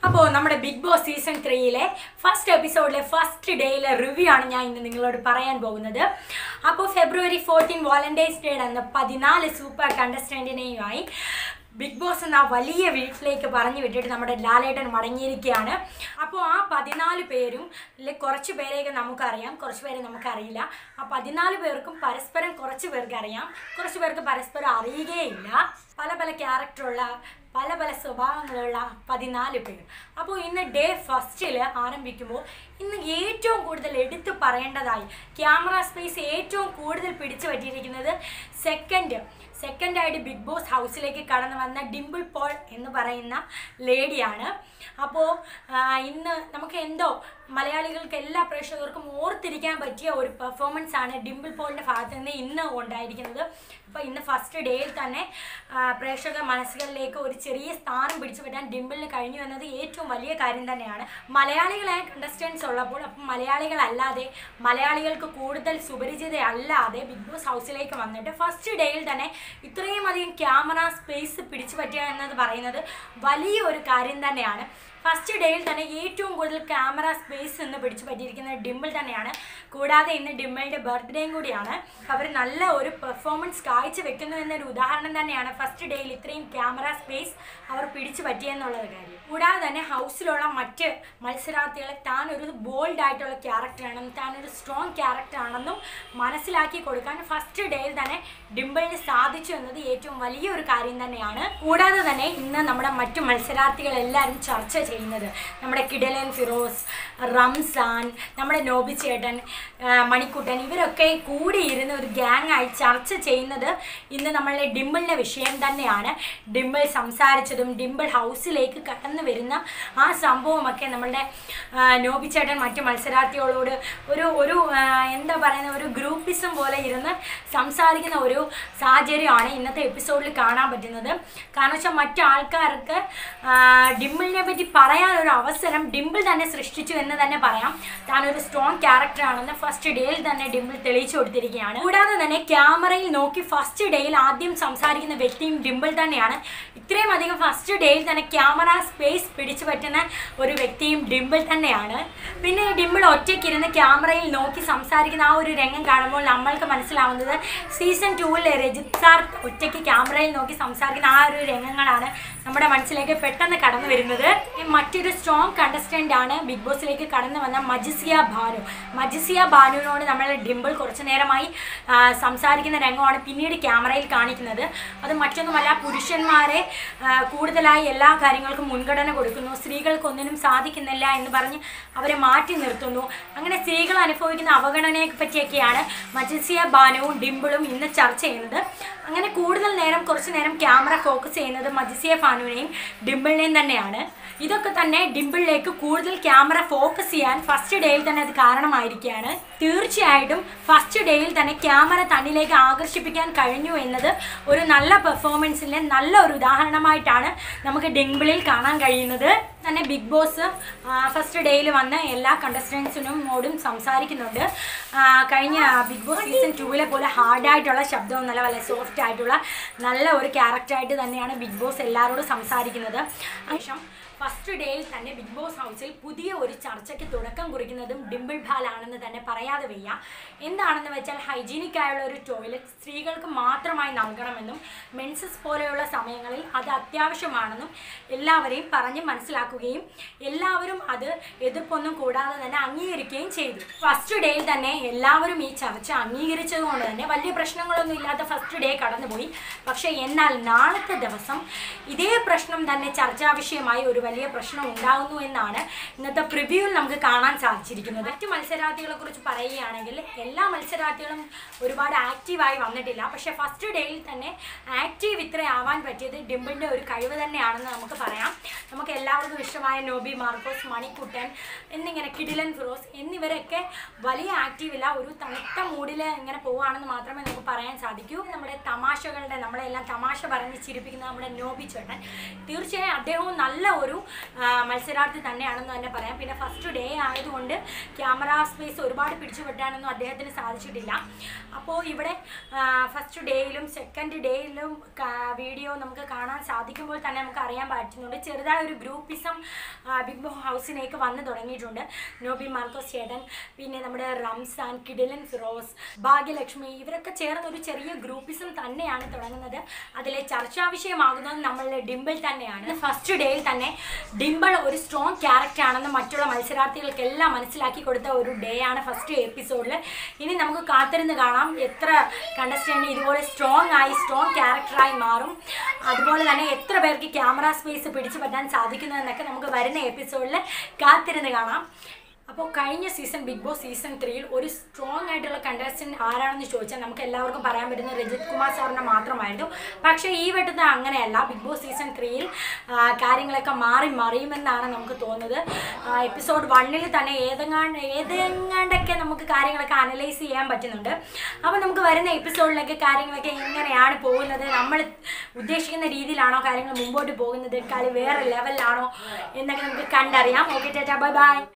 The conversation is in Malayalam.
അപ്പോൾ നമ്മുടെ ബിഗ് ബോസ് സീസൺ ത്രീയിലെ ഫസ്റ്റ് എപ്പിസോഡിലെ ഫസ്റ്റ് ഡേയിലെ റിവ്യൂ ആണ് ഞാൻ ഇന്ന് നിങ്ങളോട് പറയാൻ പോകുന്നത് അപ്പോൾ ഫെബ്രുവരി ഫോർട്ടീൻ വാലന്റൈൻസ് ഡേ അന്ന് പതിനാല് സൂപ്പർ കണ്ടസ്റ്റൻറ്റിനെയുമായി ബിഗ് ബോസ് എന്ന വലിയ വീട്ടിലേക്ക് പറഞ്ഞു വിട്ടിട്ട് നമ്മുടെ ലാലേട്ടൻ മടങ്ങിയിരിക്കുകയാണ് അപ്പോൾ ആ പതിനാല് പേരും ലെ കുറച്ച് പേരെയൊക്കെ നമുക്കറിയാം കുറച്ച് പേരെ നമുക്കറിയില്ല ആ പതിനാല് പേർക്കും പരസ്പരം കുറച്ച് പേർക്ക് അറിയാം കുറച്ച് പേർക്ക് പരസ്പരം അറിയുകയില്ല പല പല ക്യാരക്ടറുള്ള പല പല സ്വഭാവങ്ങളുള്ള പതിനാല് പേർ അപ്പോൾ ഇന്ന് ഡേ ഫസ്റ്റിൽ ആരംഭിക്കുമ്പോൾ ഇന്ന് ഏറ്റവും കൂടുതൽ എടുത്തു പറയേണ്ടതായി ക്യാമറ സ്പേസ് ഏറ്റവും കൂടുതൽ പിടിച്ചു പറ്റിയിരിക്കുന്നത് സെക്കൻഡ് സെക്കൻഡായിട്ട് ബിഗ് ബോസ് ഹൗസിലേക്ക് കടന്നു വന്ന ഡിംപിൾ പോൾ എന്ന് പറയുന്ന ലേഡിയാണ് അപ്പോൾ ഇന്ന് നമുക്ക് എന്തോ മലയാളികൾക്ക് എല്ലാ പ്രേക്ഷകർക്കും ഓർത്തിരിക്കാൻ പറ്റിയ ഒരു പെർഫോമൻസ് ആണ് ഡിംപിൾ പോളിൻ്റെ ഭാഗത്ത് നിന്ന് ഇന്ന് ഉണ്ടായിരിക്കുന്നത് അപ്പോൾ ഇന്ന് ഫസ്റ്റ് ഡേയിൽ തന്നെ ആ, പ്രേക്ഷക മനസ്സുകളിലേക്ക് ഒരു ചെറിയ സ്ഥാനം പിടിച്ചു പറ്റാൻ ഡിംപിളിന് കഴിഞ്ഞു എന്നത് ഏറ്റവും വലിയ കാര്യം തന്നെയാണ് മലയാളികളായ കണ്ടസ്റ്റൻസ് ഉള്ളപ്പോൾ അപ്പം മലയാളികളല്ലാതെ മലയാളികൾക്ക് കൂടുതൽ സുപരിചിതയല്ലാതെ ബിഗ് ബോസ് ഹൗസിലേക്ക് വന്നിട്ട് ഫസ്റ്റ് ഡേയിൽ തന്നെ ഇത്രയും അധികം ക്യാമറ സ്പേസ് പിടിച്ചു പറ്റുക എന്നത് പറയുന്നത് വലിയ ഒരു കാര്യം തന്നെയാണ് ഫസ്റ്റ് ഡേയിൽ തന്നെ ഏറ്റവും കൂടുതൽ ക്യാമറ സ്പേസ് എന്ന് പിടിച്ചു പറ്റിയിരിക്കുന്നത് ഡിംപിൾ തന്നെയാണ് കൂടാതെ ഇന്ന് ഡിംപിളിൻ്റെ ബർത്ത്ഡേയും കൂടിയാണ് അവർ നല്ല ഒരു പെർഫോമൻസ് കാഴ്ച വെക്കുന്നു എന്നൊരു ഉദാഹരണം തന്നെയാണ് ഫസ്റ്റ് ഡേയിൽ ഇത്രയും ക്യാമറ സ്പേസ് അവർ പിടിച്ചു പറ്റിയെന്നുള്ളത് കാര്യം കൂടാതെ തന്നെ ഹൗസിലുള്ള മറ്റ് മത്സരാർത്ഥികളെ താൻ ഒരു ബോൾഡ് ആയിട്ടുള്ള ക്യാരക്ടറാണെന്നും താൻ ഒരു സ്ട്രോങ് ക്യാരക്ടറാണെന്നും മനസ്സിലാക്കി കൊടുക്കാൻ ഫസ്റ്റ് ഡേയിൽ തന്നെ ഡിംപിളിന് സാധിച്ചു എന്നത് ഏറ്റവും വലിയൊരു കാര്യം തന്നെയാണ് കൂടാതെ തന്നെ ഇന്ന് നമ്മുടെ മറ്റു മത്സരാർത്ഥികൾ എല്ലാവരും ചർച്ച ചെയ്യുന്നത് നമ്മുടെ കിഡലൻ ഫിറോസ് റംസാൻ നമ്മുടെ നോബി ചേട്ടൻ ആ, മണിക്കുട്ടൻ ഇവരൊക്കെ കൂടിയിരുന്ന് ഒരു ഗ്യാങ് ആയി ചർച്ച ചെയ്യുന്നത് ഇന്ന് നമ്മളുടെ ഡിംപിളിൻ്റെ വിഷയം തന്നെയാണ് ഡിംപിൾ സംസാരിച്ചതും ഡിംപിൾ ഹൗസിലേക്ക് കടന്നു വരുന്ന ആ സംഭവമൊക്കെ നമ്മളുടെ ആ, നോബി ചേട്ടൻ മറ്റു മത്സരാർത്ഥികളോട് ഒരു ഒരു ആ, എന്താ പറയുന്ന ഒരു ഗ്രൂപ്പിസം പോലെ ഇരുന്ന് സംസാരിക്കുന്ന ഒരു സാഹചര്യമാണ് ഇന്നത്തെ എപ്പിസോഡിൽ കാണാൻ പറ്റുന്നത് കാരണം വെച്ചാൽ മറ്റു ആൾക്കാർക്ക് ആ, ഡിംപിളിനെ പറ്റി പറയാനൊരു അവസരം ഡിംപിൾ തന്നെ സൃഷ്ടിച്ചു എന്ന് തന്നെ പറയാം താൻ ഒരു സ്ട്രോങ് ക്യാരക്ടറാണെന്ന് ഫസ്റ്റ് ഡേയിൽ തന്നെ ഡിംപിൾ തെളിയിച്ചു കൊടുത്തിരിക്കുകയാണ് കൂടാതെ തന്നെ ക്യാമറയിൽ നോക്കി ഫസ്റ്റ് ഡേയിൽ ആദ്യം സംസാരിക്കുന്ന വ്യക്തിയും ഡിംപിൾ തന്നെയാണ് ഇത്രയും അധികം ഫസ്റ്റ് ഡേയിൽ തന്നെ ക്യാമറ സ്പേസ് പിടിച്ചു പറ്റുന്ന ഒരു വ്യക്തിയും ഡിംപിൾ തന്നെയാണ് പിന്നെ ഡിംപിൾ ഒറ്റയ്ക്കിരുന്ന് ക്യാമറയിൽ നോക്കി സംസാരിക്കുന്ന ആ ഒരു രംഗം കാണുമ്പോൾ നമ്മൾക്ക് മനസ്സിലാവുന്നത് സീസൺ ടൂവിലെ രജിത് സാർ ഒറ്റയ്ക്ക് ക്യാമറയിൽ നോക്കി സംസാരിക്കുന്ന ആ ഒരു രംഗങ്ങളാണ് നമ്മുടെ മനസ്സിലേക്ക് പെട്ടെന്ന് കടന്നു വരുന്നത് മറ്റൊരു സ്ട്രോങ് കണ്ടസ്റ്റൻ്റ് ആണ് ബിഗ് ബോസിലേക്ക് കടന്നു വന്ന മജിസിയ ഭാനു മജിസിയ ഭാനുവിനോട് നമ്മൾ ഡിംപിൾ കുറച്ചു നേരമായി ആ, സംസാരിക്കുന്ന രംഗമാണ് പിന്നീട് ക്യാമറയിൽ കാണിക്കുന്നത് അത് മറ്റൊന്നുമല്ല പുരുഷന്മാരെ ആ, കൂടുതലായി എല്ലാ കാര്യങ്ങൾക്കും മുൻഗണന കൊടുക്കുന്നു സ്ത്രീകൾക്കൊന്നിനും സാധിക്കുന്നില്ല എന്ന് പറഞ്ഞ് അവരെ മാറ്റി നിർത്തുന്നു അങ്ങനെ സ്ത്രീകൾ അനുഭവിക്കുന്ന അവഗണനയെ പറ്റിയൊക്കെയാണ് മജിസിയ ഭാനുവും ഡിംപിളും ഇന്ന് ചർച്ച ചെയ്യുന്നത് അങ്ങനെ കൂടുതൽ നേരം കുറച്ച് നേരം ക്യാമറ ഫോക്കസ് ചെയ്യുന്നത് മജിസിയ ഭാനുവിനെയും ഡിംപിളിനെയും തന്നെയാണ് ഇതൊക്കെ തന്നെ ഡിംപിളിലേക്ക് കൂടുതൽ ക്യാമറ ഫോക്കസ് ചെയ്യാൻ ഫസ്റ്റ് ഡേയിൽ തന്നെ അത് കാരണമായിരിക്കുകയാണ് തീർച്ചയായിട്ടും ഫസ്റ്റ് ഡേയിൽ തന്നെ ക്യാമറ തന്നിലേക്ക് ആകർഷിപ്പിക്കാൻ കഴിഞ്ഞു എന്നത് ഒരു നല്ല പെർഫോമൻസിൻ്റെ നല്ല ഒരു ഉദാഹരണമായിട്ടാണ് നമുക്ക് ഡിംപിളിൽ കാണാൻ കഴിയുന്നത് തന്നെ ബിഗ് ബോസ് ഫസ്റ്റ് ഡേയിൽ വന്ന് എല്ലാ കണ്ടസ്റ്റൻസിനും ഓടും സംസാരിക്കുന്നുണ്ട് ആ, കഴിഞ്ഞ ബിഗ് ബോസ് സീസൺ ടൂവിലെ പോലെ ഹാർഡായിട്ടുള്ള ശബ്ദമൊന്നുമല്ല വളരെ സോഫ്റ്റ് ആയിട്ടുള്ള നല്ല ഒരു ക്യാരക്ടറായിട്ട് തന്നെയാണ് ബിഗ് ബോസ് എല്ലാവരോടും സംസാരിക്കുന്നത് ശേഷം ഫസ്റ്റ് ഡേയിൽ തന്നെ ബിഗ് ബോസ് ഹൗസിൽ പുതിയ ഒരു ചർച്ചയ്ക്ക് തുടക്കം കുറിക്കുന്നതും ഡിംപിൾ ഭാലാണെന്ന് തന്നെ പറയാതെ വയ്യ എന്താണെന്ന് വെച്ചാൽ ഹൈജീനിക് ആയുള്ള ഒരു ടോയ്ലറ്റ് സ്ത്രീകൾക്ക് മാത്രമായി നൽകണമെന്നും മെൻസസ് പോലെയുള്ള സമയങ്ങളിൽ അത് അത്യാവശ്യമാണെന്നും എല്ലാവരെയും പറഞ്ഞ് മനസ്സിലാക്കുകയും എല്ലാവരും അത് എതിർപ്പൊന്നും കൂടാതെ തന്നെ അംഗീകരിക്കുകയും ചെയ്തു ഫസ്റ്റ് ഡേയിൽ തന്നെ എല്ലാവരും ഈ ചർച്ച അംഗീകരിച്ചത് കൊണ്ട് തന്നെ വലിയ പ്രശ്നങ്ങളൊന്നും ഇല്ലാത്ത ഫസ്റ്റ് ഡേ കടന്നുപോയി പക്ഷേ എന്നാൽ നാളത്തെ ദിവസം ഇതേ പ്രശ്നം തന്നെ ചർച്ചാ വിഷയമായി ഒരു വലിയ പ്രശ്നം ഉണ്ടാകുന്നു എന്നാണ് ഇന്നത്തെ പ്രിവ്യൂവിൽ നമുക്ക് കാണാൻ സാധിച്ചിരിക്കുന്നത് മറ്റു മത്സരാർത്ഥികളെ കുറിച്ച് പറയുകയാണെങ്കിൽ എല്ലാ മത്സരാർത്ഥികളും ഒരുപാട് ആക്റ്റീവായി വന്നിട്ടില്ല പക്ഷേ ഫസ്റ്റ് ഡേയിൽ തന്നെ ആക്റ്റീവ് ഇത്ര ആവാൻ പറ്റിയത് ഡിംപിളിൻ്റെ ഒരു കഴിവ് തന്നെയാണെന്ന് നമുക്ക് പറയാം നമുക്ക് എല്ലാവർക്കും ഇഷ്ടമായ നോബി മാർക്കോസ് മണിക്കുട്ടൻ എന്നിങ്ങനെ കിഡിലൻ ഫിറോസ് എന്നിവരൊക്കെ വലിയ ആക്റ്റീവ് ഇല്ല ഒരു തണുത്ത മൂഡിൽ ഇങ്ങനെ പോവുകയാണെന്ന് മാത്രമേ നമുക്ക് പറയാൻ സാധിക്കൂ നമ്മുടെ തമാശകളുടെ നമ്മളെല്ലാം തമാശ പറഞ്ഞ് ചിരിപ്പിക്കുന്ന നമ്മുടെ നോബി ചേട്ടൻ തീർച്ചയായും അദ്ദേഹവും നല്ല ഒരു ആ, മത്സരാർത്ഥി തന്നെയാണെന്ന് തന്നെ പറയാം പിന്നെ ഫസ്റ്റ് ഡേ ആയതുകൊണ്ട് ക്യാമറ സ്പേസ് ഒരുപാട് പിടിച്ചു പറ്റാനൊന്നും അദ്ദേഹത്തിന് സാധിച്ചിട്ടില്ല അപ്പോൾ ഇവിടെ ഫസ്റ്റ് ഡേയിലും സെക്കൻഡ് ഡേയിലും വീഡിയോ നമുക്ക് കാണാൻ സാധിക്കുമ്പോൾ തന്നെ നമുക്ക് അറിയാൻ പറ്റുന്നുണ്ട് ചെറുതായ ഒരു ഗ്രൂപ്പിസം അധികം ആ, ബിഗ് ബോസ് ഹൗസിലേക്ക് വന്നു തുടങ്ങിയിട്ടുണ്ട് നോബി മാർക്കോസ് ചേട്ടൻ പിന്നെ നമ്മുടെ റംസാൻ കിഡിലൻ ഫിറോസ് ഭാഗ്യലക്ഷ്മി ഇവരൊക്കെ ചേർന്ന് ഒരു ചെറിയ ഗ്രൂപ്പിസം തന്നെയാണ് തുടങ്ങുന്നത് അതിലെ ചർച്ചാ വിഷയമാകുന്നത് നമ്മളുടെ ഡിംപിൾ തന്നെയാണ് ഫസ്റ്റ് ഡേയിൽ തന്നെ ഡിംപിൾ ഒരു സ്ട്രോങ് ക്യാരക്ടർ ആണെന്ന് മറ്റുള്ള മത്സരാർത്ഥികൾക്കെല്ലാം മനസ്സിലാക്കി കൊടുത്ത ഒരു ഡേ ആണ് ഫസ്റ്റ് എപ്പിസോഡിൽ ഇനി നമുക്ക് കാത്തിരുന്ന് കാണാം എത്ര കണ്ടസ്റ്റന്റ് ഇതുപോലെ സ്ട്രോങ് ആയി സ്ട്രോങ് ക്യാരക്ടറായി മാറും അതുപോലെ തന്നെ എത്ര പേർക്ക് ക്യാമറ സ്പേസ് പിടിച്ചു പറ്റാൻ സാധിക്കുന്നതെന്നൊക്കെ നമുക്ക് വരുന്ന എപ്പിസോഡിൽ കാത്തിരുന്ന് കാണാം അപ്പോൾ കഴിഞ്ഞ സീസൺ ബിഗ് ബോസ് സീസൺ ത്രീയിൽ ഒരു സ്ട്രോങ് ആയിട്ടുള്ള കണ്ടസ്റ്റന്റ് ആരാണെന്ന് ചോദിച്ചാൽ നമുക്ക് എല്ലാവർക്കും പറയാൻ പറ്റുന്ന രജിത് കുമാർ സാറിനെ മാത്രമായിരുന്നു പക്ഷേ ഈ വട്ടത്തെ അങ്ങനെയല്ല ബിഗ് ബോസ് സീസൺ ത്രീയിൽ കാര്യങ്ങളൊക്കെ മാറി മറിയുമെന്നാണ് നമുക്ക് തോന്നുന്നത് എപ്പിസോഡ് വണ്ണിൽ തന്നെ ഏതെങ്ങാണ്ട് ഏതെങ്ങാണ്ടൊക്കെ നമുക്ക് കാര്യങ്ങളൊക്കെ അനലൈസ് ചെയ്യാൻ പറ്റുന്നുണ്ട് അപ്പോൾ നമുക്ക് വരുന്ന എപ്പിസോഡിലൊക്കെ കാര്യങ്ങളൊക്കെ എങ്ങനെയാണ് പോകുന്നത് നമ്മൾ ഉദ്ദേശിക്കുന്ന രീതിയിലാണോ കാര്യങ്ങൾ മുമ്പോട്ട് പോകുന്നത് കളി വേറെ ലെവലിലാണോ എന്നൊക്കെ നമുക്ക് കണ്ടറിയാം ഓക്കെ ടാറ്റാ ബൈ ബൈ